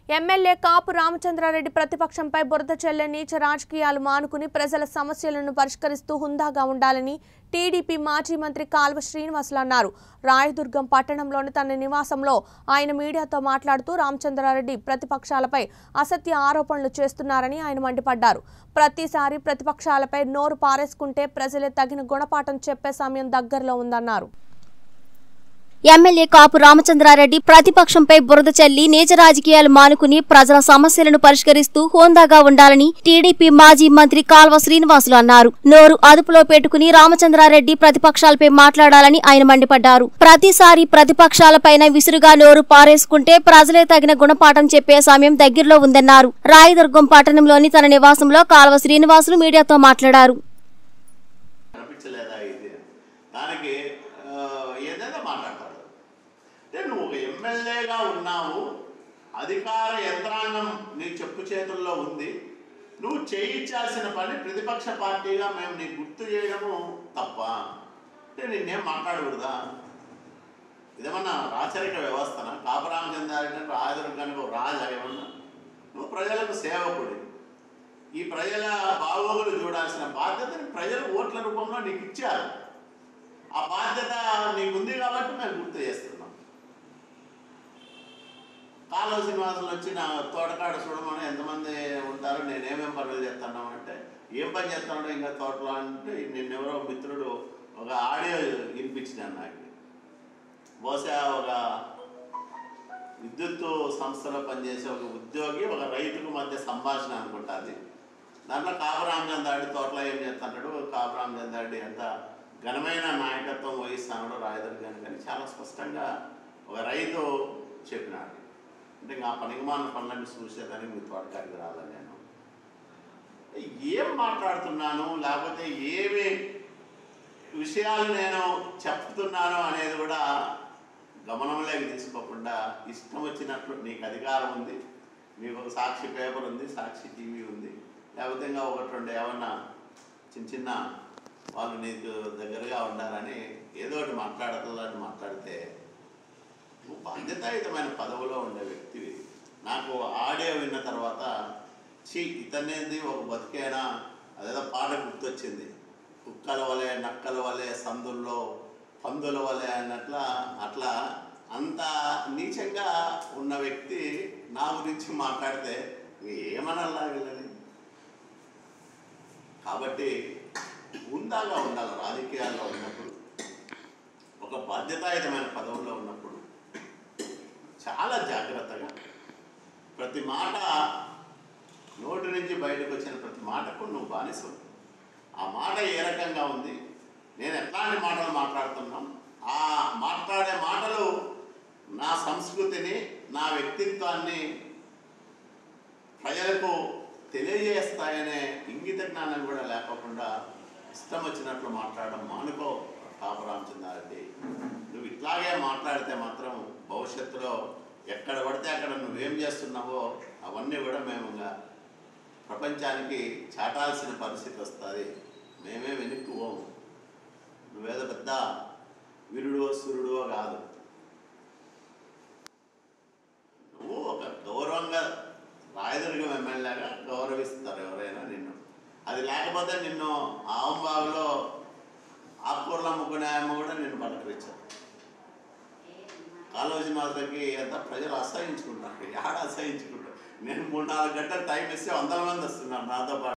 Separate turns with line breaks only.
MLA కాపు రామచంద్రారెడ్డి ప్రతిపక్షంపై బురద చెల్లె నీచ రాజకీయాలు మానుకుని ప్రజల సమస్యలను పరిష్కరిస్తూ హుందాగా ఉండాలని టీడీపీ మాజీ మంత్రి కాల్వ శ్రీనివాసులు అన్నారు రాయదుర్గం పట్టణంలోని తన నివాసంలో ఆయన మీడియాతో మాట్లాడుతూ రామచంద్రారెడ్డి ప్రతిపక్షాలపై అసత్య ఆరోపణలు చేస్తున్నారని ఆయన మండిపడ్డారు ప్రతిసారి ప్రతిపక్షాలపై నోరు పారేసుకుంటే ప్రజలే తగిన గుణపాఠం చెప్పే సమయం దగ్గరలో ఉందన్నారు
ఎమ్మెల్యే కాపు రామచంద్రారెడ్డి ప్రతిపక్షంపై బురద చల్లి నీచ రాజకీయాలు మానుకుని ప్రజల సమస్యలను పరిష్కరిస్తూ హోందాగా ఉండాలని టీడీపీ మాజీ మంత్రి కాల్వ శ్రీనివాసులు అన్నారు నోరు అదుపులో పెట్టుకుని రామచంద్రారెడ్డి ప్రతిపక్షాలపై మాట్లాడాలని ఆయన మండిపడ్డారు ప్రతిసారి ప్రతిపక్షాలపైన విసురుగా నోరు పారేసుకుంటే ప్రజలే తగిన గుణపాఠం చెప్పే సమయం దగ్గరలో ఉందన్నారు రాయదుర్గం పట్టణంలోని తన నివాసంలో కాల్వ శ్రీనివాసులు మీడియాతో మాట్లాడారు
కనిపించలేదా ఇది దానికి ఆ, ఏదైనా మాట్లాడతాడు అంటే నువ్వు ఒక ఎమ్మెల్యేగా ఉన్నావు అధికార యంత్రాంగం నీ చెప్పు చేతుల్లో ఉంది నువ్వు చేయించాల్సిన పని ప్రతిపక్ష పార్టీగా మేము నీకు గుర్తు చేయడము తప్ప అంటే నిన్నేం మాట్లాడకూడదా ఇదేమన్నా రాచరిక వ్యవస్థన కాపరామచంద్రారెడ్డి రాజదుర్గానికి ఒక రాజా ఏమన్నా నువ్వు ప్రజలకు సేవకుడి ఈ ప్రజల బాగోగులు చూడాల్సిన బాధ్యతని ప్రజలు ఓట్ల రూపంలో నీకు ఇచ్చారు ఆ బాధ్యత నీకు ఉంది కాబట్టి మేము గుర్తు చేస్తున్నాం కాలువ శ్రీనివాసులు వచ్చి నా తోటకాడ చూడమని ఎంతమంది ఉంటారు నేనేమేం పనులు చేస్తున్నాం అంటే ఏం పని చేస్తున్నాడో ఇంకా తోటలో అంటే నిన్నెవరో మిత్రుడు ఒక ఆడియో వినిపించినాను నాకు బహుశా ఒక విద్యుత్ సంస్థలో పనిచేసే ఒక ఉద్యోగి ఒక రైతుకు మధ్య సంభాషణ అనుకుంటుంది దాంట్లో కాపరామచందాడి తోటలో ఏం చేస్తున్నాడు కాపరామచందాడి ఎంత ఘనమైన నాయకత్వం వహిస్తున్నాడు రాయదుర్గాని కానీ చాలా స్పష్టంగా ఒక రైతు చెప్పినాడు అంటే ఇంకా ఆ పనికిమాల పనులన్నీ చూసేదానికి మీ తోటకాడికి రాదని నేను ఏం మాట్లాడుతున్నాను లేకపోతే ఏమి విషయాలు నేను చెప్తున్నాను అనేది కూడా గమనంలోకి తీసుకోకుండా ఇష్టం వచ్చినట్లు నీకు అధికారం ఉంది నీకు ఒక సాక్షి పేపర్ ఉంది సాక్షి టీవీ ఉంది లేకపోతే ఇంకా ఒకటి రెండు ఏమన్నా చిన్న చిన్న వాళ్ళు నీకు దగ్గరగా ఉండాలని ఏదో ఒకటి మాట్లాడతాలని మాట్లాడితే నువ్వు బాధ్యతాయుతమైన పదవిలో ఉండే వ్యక్తివి నాకు ఆడియో విన్న తర్వాత చీ ఇతనేది ఒక బతికేనా అదేదో పాట గుర్తొచ్చింది కుక్కల వలె నక్కల వలె సందుల్లో పందుల వలె అన్నట్ల అట్లా అంత నీచంగా ఉన్న వ్యక్తి నా గురించి మాట్లాడితే ఏమనల్లా వీళ్ళని కాబట్టి ఉందాగా ఉండాలి రాజకీయాల్లో ఉన్నప్పుడు ఒక బాధ్యతాయుతమైన పదవుల్లో ఉన్నప్పుడు చాలా జాగ్రత్తగా ప్రతి మాట నోటి నుంచి బయటకు వచ్చిన ప్రతి మాటకు నువ్వు బానిసవు ఆ మాట ఏ రకంగా ఉంది నేను ఎట్లాంటి మాటలు మాట్లాడుతున్నాం ఆ మాట్లాడే మాటలు నా సంస్కృతిని నా వ్యక్తిత్వాన్ని ప్రజలకు తెలియజేస్తాయనే ఇంగిత జ్ఞానం కూడా లేకోకుండా ఇష్టం వచ్చినట్లు మాట్లాడడం మానుకో కాపరామచంద్రారెడ్డి నువ్వు ఇట్లాగే మాట్లాడితే మాత్రం భవిష్యత్తులో ఎక్కడ పడితే అక్కడ నువ్వేం చేస్తున్నావో అవన్నీ కూడా మేము ఇంకా ప్రపంచానికి చాటాల్సిన పరిస్థితి వస్తుంది మేమే వెనక్కి పోము నువ్వేదో పెద్ద వీరుడో సూర్యుడో కాదు నువ్వు ఒక గౌరవంగా రాయదుర్గం ఎమ్మెల్యేగా గౌరవిస్తారు ఎవరైనా నిన్ను అది లేకపోతే నిన్ను ఆవంబాగులో ఆకుకూరలు అమ్ముకునే ఆమె కూడా నిన్ను పలకరించారు కాలోజీనాథకి అంతా ప్రజలు అసహించుకుంటారు ఆడ అసహించుకుంటారు నేను మూడు నాలుగు గంటలు టైం ఇస్తే వందల మంది వస్తున్నారు నాతో పాటు